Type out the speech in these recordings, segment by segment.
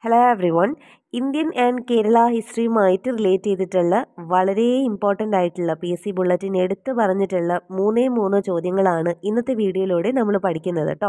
hello everyone Indian and Kerala ഹിസ്റ്ററിയുമായിട്ട് relate ചെയ്തിട്ടുള്ള വളരെ ഇമ്പോർട്ടൻ്റ് ആയിട്ടുള്ള പി എസ് സി ബുള്ളറ്റിൻ എടുത്തു പറഞ്ഞിട്ടുള്ള മൂന്നേ മൂന്ന് ചോദ്യങ്ങളാണ് ഇന്നത്തെ വീഡിയോയിലൂടെ നമ്മൾ പഠിക്കുന്നത് കേട്ടോ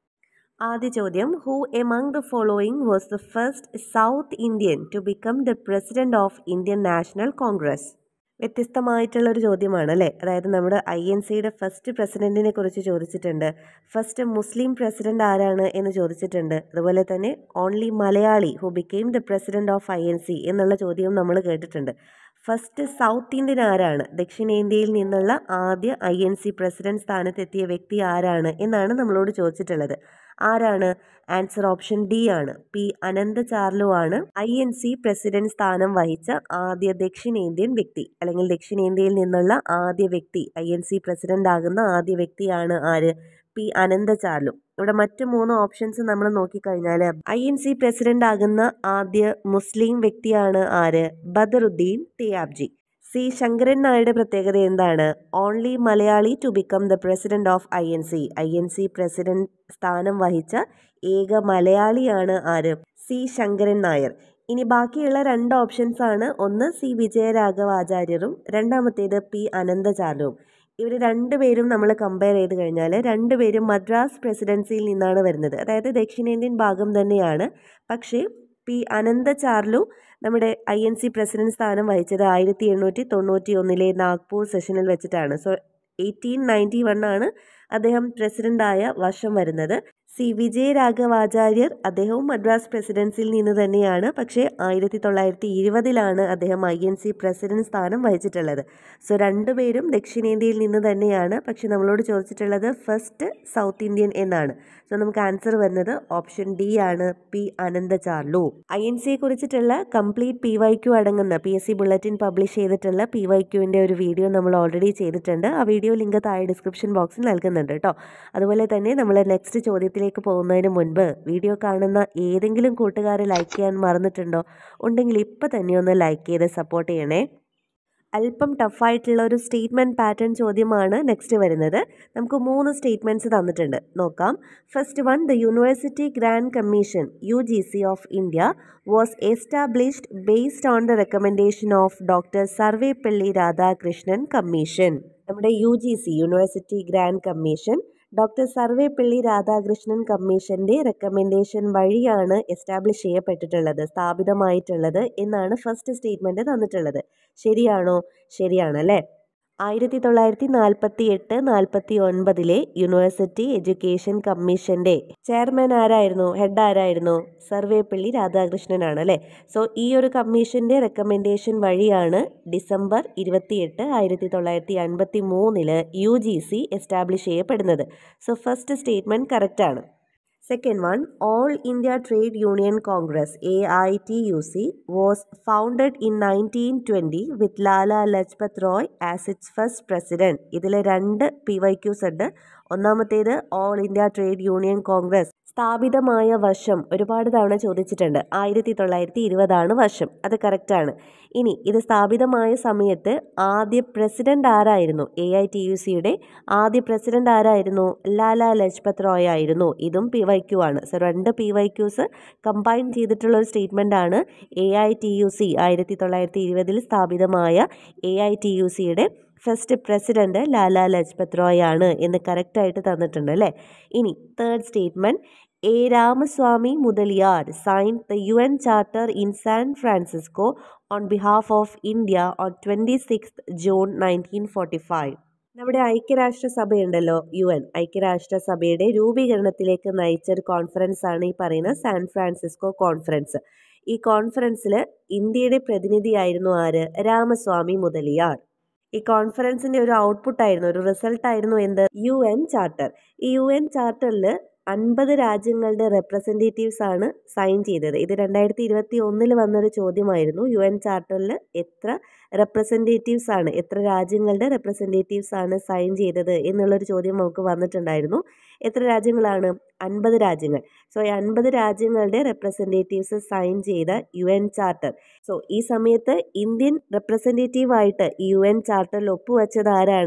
ആദ്യ ചോദ്യം who among the following was the first South Indian to become the president of Indian National Congress വ്യത്യസ്തമായിട്ടുള്ള ഒരു ചോദ്യമാണ് അല്ലേ അതായത് നമ്മുടെ ഐ എൻ സിയുടെ ഫസ്റ്റ് പ്രസിഡന്റിനെ കുറിച്ച് ചോദിച്ചിട്ടുണ്ട് ഫസ്റ്റ് മുസ്ലിം പ്രസിഡന്റ് ആരാണ് എന്ന് ചോദിച്ചിട്ടുണ്ട് അതുപോലെ തന്നെ only Malayali who became the president of I N C എന്നുള്ള ചോദ്യവും നമ്മൾ കേട്ടിട്ടുണ്ട് ഫസ്റ്റ് സൗത്ത് ഇന്ത്യൻ ആരാണ് ദക്ഷിണേന്ത്യയിൽ നിന്നുള്ള ആദ്യ ഐ എൻ സി പ്രസിഡന്റ് സ്ഥാനത്തെത്തിയ വ്യക്തി ആരാണ് എന്നാണ് നമ്മളോട് ചോദിച്ചിട്ടുള്ളത് ആരാണ് ആൻസർ ഓപ്ഷൻ ഡി ആണ് പി അനന്ത ചാർലു ആണ് ഐ എൻ സി പ്രസിഡന്റ് സ്ഥാനം വഹിച്ച ആദ്യ ദക്ഷിണേന്ത്യൻ വ്യക്തി അല്ലെങ്കിൽ ദക്ഷിണേന്ത്യയിൽ നിന്നുള്ള ആദ്യ വ്യക്തി ഐ എൻ സി പ്രസിഡന്റ് ആകുന്ന ആദ്യ വ്യക്തിയാണ് ആര് പി അനന്ത ചാർലു ഇവിടെ മറ്റ് മൂന്ന് ഓപ്ഷൻസ് നമ്മൾ നോക്കിക്കഴിഞ്ഞാൽ ഐ എൻ സി പ്രസിഡന്റ് ആകുന്ന ആദ്യ മുസ്ലിം വ്യക്തിയാണ് ആര് ബദറുദ്ദീൻ തിയാബ്ജി സി ശങ്കരൻ നായരുടെ പ്രത്യേകത എന്താണ് only Malayali to become the president of I N C I N C president സ്ഥാനം വഹിച്ച ഏക മലയാളിയാണ് ആര് സി ശങ്കരൻ നായർ ഇനി ബാക്കിയുള്ള രണ്ട് ഓപ്ഷൻസ് ആണ് ഒന്ന് സി വിജയരാഘവാചാര്യരും രണ്ടാമത്തേത് പി അനന്തചാർലുവും ഇവർ രണ്ടുപേരും നമ്മൾ കമ്പയർ ചെയ്ത് കഴിഞ്ഞാൽ രണ്ടുപേരും മദ്രാസ് പ്രസിഡൻസിയിൽ നിന്നാണ് വരുന്നത് അതായത് ദക്ഷിണേന്ത്യൻ ഭാഗം തന്നെയാണ് പക്ഷേ പി അനന്ത ചാർലു നമ്മുടെ ഐ എൻ സി പ്രസിഡന്റ് സ്ഥാനം വഹിച്ചത് ആയിരത്തി എണ്ണൂറ്റി തൊണ്ണൂറ്റി ഒന്നിലെ നാഗ്പൂർ സെഷനിൽ വെച്ചിട്ടാണ് സോ എയ്റ്റീൻ നയൻറ്റി വൺ ആണ് അദ്ദേഹം പ്രസിഡൻ്റായ വർഷം വരുന്നത് സി വിജയരാഘവാചാര്യർ അദ്ദേഹവും മദ്രാസ് പ്രസിഡൻസിയിൽ നിന്ന് തന്നെയാണ് പക്ഷേ ആയിരത്തി തൊള്ളായിരത്തി ഇരുപതിലാണ് അദ്ദേഹം ഐ എൻ സി പ്രസിഡന്റ് സ്ഥാനം വഹിച്ചിട്ടുള്ളത് സോ രണ്ടുപേരും ദക്ഷിണേന്ത്യയിൽ നിന്ന് തന്നെയാണ് പക്ഷെ നമ്മളോട് ചോദിച്ചിട്ടുള്ളത് ഫസ്റ്റ് സൗത്ത് ഇന്ത്യൻ എന്നാണ് സോ നമുക്ക് ആൻസർ വരുന്നത് ഓപ്ഷൻ ഡി ആണ് P Ananda Charlu I N സിയെ കുറിച്ചിട്ടുള്ള കംപ്ലീറ്റ് പി വൈ ക്യു അടങ്ങുന്ന P S C bulletin publish ചെയ്തിട്ടുള്ള പി വൈ ക്യുവിൻ്റെ ഒരു വീഡിയോ നമ്മൾ ഓൾറെഡി ചെയ്തിട്ടുണ്ട് ആ വീഡിയോ ലിങ്ക് താഴെ ഡിസ്ക്രിപ്ഷൻ ബോക്സിൽ നൽകുന്നുണ്ട് കേട്ടോ അതുപോലെ തന്നെ നമ്മൾ നെക്സ്റ്റ് ചോദ്യത്തിലേക്ക് പോകുന്നതിന് മുൻപ് വീഡിയോ കാണുന്ന ഏതെങ്കിലും കൂട്ടുകാർ ലൈക്ക് ചെയ്യാൻ മറന്നിട്ടുണ്ടോ ഉണ്ടെങ്കിൽ ഇപ്പോൾ തന്നെ ഒന്ന് ലൈക്ക് ചെയ്ത് സപ്പോർട്ട് ചെയ്യണേ അല്പം ടഫായിട്ടുള്ള ഒരു സ്റ്റേറ്റ്മെൻറ്റ് പാറ്റേൺ ചോദ്യമാണ് നെക്സ്റ്റ് വരുന്നത് നമുക്ക് മൂന്ന് സ്റ്റേറ്റ്മെൻറ്റ്സ് തന്നിട്ടുണ്ട് നോക്കാം first one the university grant commission U G C of India was established based on the recommendation of doctor Sarvepalli Radhakrishnan commission നമ്മുടെ U G C university grant commission doctor Sarvepalli Radhakrishnan കമ്മീഷൻ്റെ recommendation വഴിയാണ് establish ചെയ്യപ്പെട്ടിട്ടുള്ളത് സ്ഥാപിതമായിട്ടുള്ളത് എന്നാണ് first statement തന്നിട്ടുള്ളത് ശരിയാണോ ശരിയാണല്ലേ ആയിരത്തി തൊള്ളായിരത്തി നാൽപ്പത്തി എട്ട് നാൽപ്പത്തി ഒൻപതിലെ യൂണിവേഴ്സിറ്റി എഡ്യൂക്കേഷൻ കമ്മീഷൻ്റെ ചെയർമാൻ ആരായിരുന്നു ഹെഡ് ആരായിരുന്നു സർവേപ്പള്ളി രാധാകൃഷ്ണനാണ് അല്ലേ സോ ഈ ഒരു കമ്മീഷൻ്റെ റെക്കമെൻഡേഷൻ വഴിയാണ് ഡിസംബർ ഇരുപത്തിയെട്ട് ആയിരത്തി തൊള്ളായിരത്തി അൻപത്തി മൂന്നില് യു ജി സി എസ്റ്റാബ്ലിഷ് ചെയ്യപ്പെടുന്നത് സോ ഫസ്റ്റ് സ്റ്റേറ്റ്മെൻറ്റ് കറക്റ്റാണ് second one all India trade union congress A I T U C was founded in nineteen twenty with Lala Lajpat Rai as its first president ഇതിൽ രണ്ട് പി വൈ ക്യൂസ് ഉണ്ട് ഒന്നാമത്തേത് all India trade union congress സ്ഥാപിതമായ വർഷം ഒരുപാട് തവണ ചോദിച്ചിട്ടുണ്ട് ആയിരത്തി തൊള്ളായിരത്തി ഇരുപതാണ് വർഷം അത് കറക്റ്റാണ് ഇനി ഇത് സ്ഥാപിതമായ സമയത്ത് ആദ്യ പ്രസിഡന്റ് ആരായിരുന്നു എ ഐ ടി യു സിയുടെ ആദ്യ പ്രസിഡന്റ് ആരായിരുന്നു ലാല ലജ്പത് റോയ് ആയിരുന്നു ഇതും പി വൈ ക്യു ആണ് സോ രണ്ട് പി വൈ ക്യൂസ് കമ്പൈൻ ചെയ്തിട്ടുള്ള ഒരു സ്റ്റേറ്റ്മെൻ്റ് ആണ് A I T U C ആയിരത്തി തൊള്ളായിരത്തി ഇരുപതിൽ സ്ഥാപിതമായ എ ഐ ടി യു സിയുടെ ഫസ്റ്റ് പ്രസിഡന്റ് ലാല ലജ്പത് റോയ് ആണ് എന്ന് കറക്റ്റായിട്ട് തന്നിട്ടുണ്ട് അല്ലേ ഇനി third statement A Ramaswami Mudaliar sign the U N charter in San Francisco on behalf of India on twenty six June nineteen forty five നമ്മുടെ ഐക്യരാഷ്ട്രസഭയുണ്ടല്ലോ യു എൻ ഐക്യരാഷ്ട്രസഭയുടെ രൂപീകരണത്തിലേക്ക് നയിച്ച ഒരു കോൺഫറൻസ് ആണ് ഈ പറയുന്ന സാൻ ഫ്രാൻസിസ്കോ കോൺഫറൻസ് ഈ കോൺഫറൻസിൽ ഇന്ത്യയുടെ പ്രതിനിധിയായിരുന്നു ആര് രാമസ്വാമി മുതലിയാർ ഈ കോൺഫറൻസിൻ്റെ ഒരു ഔട്ട്പുട്ടായിരുന്നു ഒരു റിസൾട്ടായിരുന്നു എന്ത് യു എൻ ചാർട്ടർ ഈ യു എൻ ചാർട്ടറിൽ അൻപത് രാജ്യങ്ങളുടെ റെപ്രസെൻറ്റേറ്റീവ്സ് ആണ് സൈൻ ചെയ്തത് ഇത് രണ്ടായിരത്തി ഇരുപത്തി ഒന്നിൽ വന്നൊരു ചോദ്യമായിരുന്നു യു എൻ ചാർട്ടറിൽ എത്ര റെപ്രസെൻറ്റേറ്റീവ്സ് ആണ് എത്ര രാജ്യങ്ങളുടെ റെപ്രസെൻറ്റേറ്റീവ്സ് ആണ് സൈൻ ചെയ്തത് എന്നുള്ളൊരു ചോദ്യം നമുക്ക് വന്നിട്ടുണ്ടായിരുന്നു എത്ര രാജ്യങ്ങളാണ് അൻപത് രാജ്യങ്ങൾ സോ ഈ അൻപത് രാജ്യങ്ങളുടെ റെപ്രസെൻറ്റേറ്റീവ്സ് സൈൻ ചെയ്ത യു എൻ ചാർട്ടർ സോ ഈ സമയത്ത് ഇന്ത്യൻ റെപ്രസെൻറ്റേറ്റീവായിട്ട് ഈ യു എൻ ചാർട്ടറിൽ ഒപ്പുവെച്ചത് ആരാണ്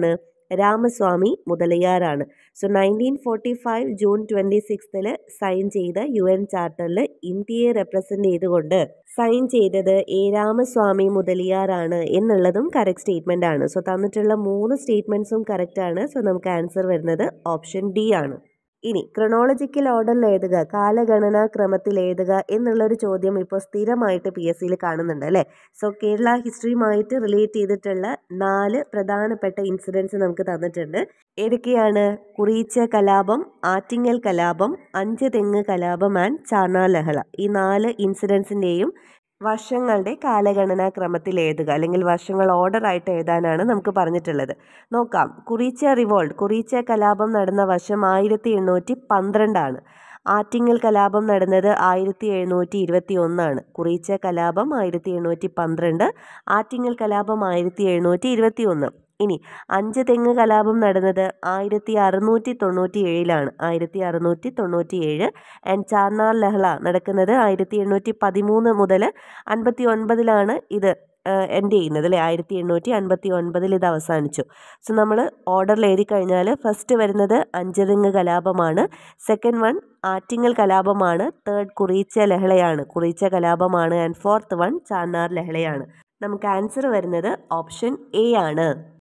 രാമസ്വാമി മുതലിയാറാണ് so nineteen forty five June twenty സിക്സ്തിൽ സൈൻ ചെയ്ത യു എൻ ചാർട്ടറിൽ ഇന്ത്യയെ റെപ്രസെൻ്റ് ചെയ്തുകൊണ്ട് സൈൻ ചെയ്തത് എ രാമസ്വാമി മുതലിയാറാണ് എന്നുള്ളതും കറക്റ്റ് സ്റ്റേറ്റ്മെൻ്റ് ആണ് സോ തന്നിട്ടുള്ള മൂന്ന് സ്റ്റേറ്റ്മെൻറ്റ്സും കറക്റ്റ് ആണ് സോ നമുക്ക് ആൻസർ വരുന്നത് ഓപ്ഷൻ ഡി ആണ് ഇനി ക്രൊണോളജിക്കൽ ഓർഡറിൽ എഴുതുക കാലഗണനാ ക്രമത്തിൽ എഴുതുക എന്നുള്ളൊരു ചോദ്യം ഇപ്പോൾ സ്ഥിരമായിട്ട് പി എസ് സിയിൽ കാണുന്നുണ്ട് അല്ലേ സോ കേരള ഹിസ്റ്ററിയുമായിട്ട് റിലേറ്റ് ചെയ്തിട്ടുള്ള നാല് പ്രധാനപ്പെട്ട ഇൻസിഡൻസ് നമുക്ക് തന്നിട്ടുണ്ട് ഏതൊക്കെയാണ് കുറിച്ച കലാപം ആറ്റിങ്ങൽ കലാപം അഞ്ച് തെങ്ങ് കലാപം ആൻഡ് ചാർണ ലഹള ഈ നാല് ഇൻസിഡൻസിൻ്റെയും വർഷങ്ങളുടെ കാലഗണനാ ക്രമത്തിൽ എഴുതുക അല്ലെങ്കിൽ വർഷങ്ങൾ ഓർഡർ ആയിട്ട് എഴുതാനാണ് നമുക്ക് പറഞ്ഞിട്ടുള്ളത് നോക്കാം കുറിച്ച റിവോൾട്ട് കുറിച്ച കലാപം നടന്ന വർഷം ആയിരത്തി എണ്ണൂറ്റി പന്ത്രണ്ടാണ് ആറ്റിങ്ങൽ കലാപം നടന്നത് ആയിരത്തി എഴുന്നൂറ്റി ഇരുപത്തി ഒന്നാണ് കുറിച്ച കലാപം ആയിരത്തി എണ്ണൂറ്റി പന്ത്രണ്ട് ആറ്റിങ്ങൽ കലാപം ആയിരത്തി എഴുന്നൂറ്റി ഇരുപത്തി ഒന്ന് ഇനി അഞ്ച് തെങ്ങ് കലാപം നടന്നത് ആയിരത്തി അറുന്നൂറ്റി തൊണ്ണൂറ്റി ഏഴിലാണ് ആയിരത്തി അറുന്നൂറ്റി തൊണ്ണൂറ്റി ഏഴ് ആൻഡ് ചാർനാർ ലഹള നടക്കുന്നത് ആയിരത്തി എണ്ണൂറ്റി പതിമൂന്ന് മുതൽ അൻപത്തി ഒൻപതിലാണ് ഇത് എൻഡ് ചെയ്യുന്നത് അല്ലേ ആയിരത്തി എണ്ണൂറ്റി അൻപത്തി ഒൻപതിൽ ഇത് അവസാനിച്ചു സോ നമ്മൾ ഓർഡറിൽ എഴുതി കഴിഞ്ഞാൽ ഫസ്റ്റ് വരുന്നത് അഞ്ചുതെങ്ങ് കലാപമാണ് സെക്കൻഡ് വൺ ആറ്റിങ്ങൽ കലാപമാണ് തേർഡ് കുറിച്ച ലഹളയാണ് കുറിച്ച കലാപമാണ് ആൻഡ് ഫോർത്ത് വൺ ചാർനാർ ലഹളയാണ് നമുക്ക് ആൻസർ വരുന്നത് ഓപ്ഷൻ എ ആണ്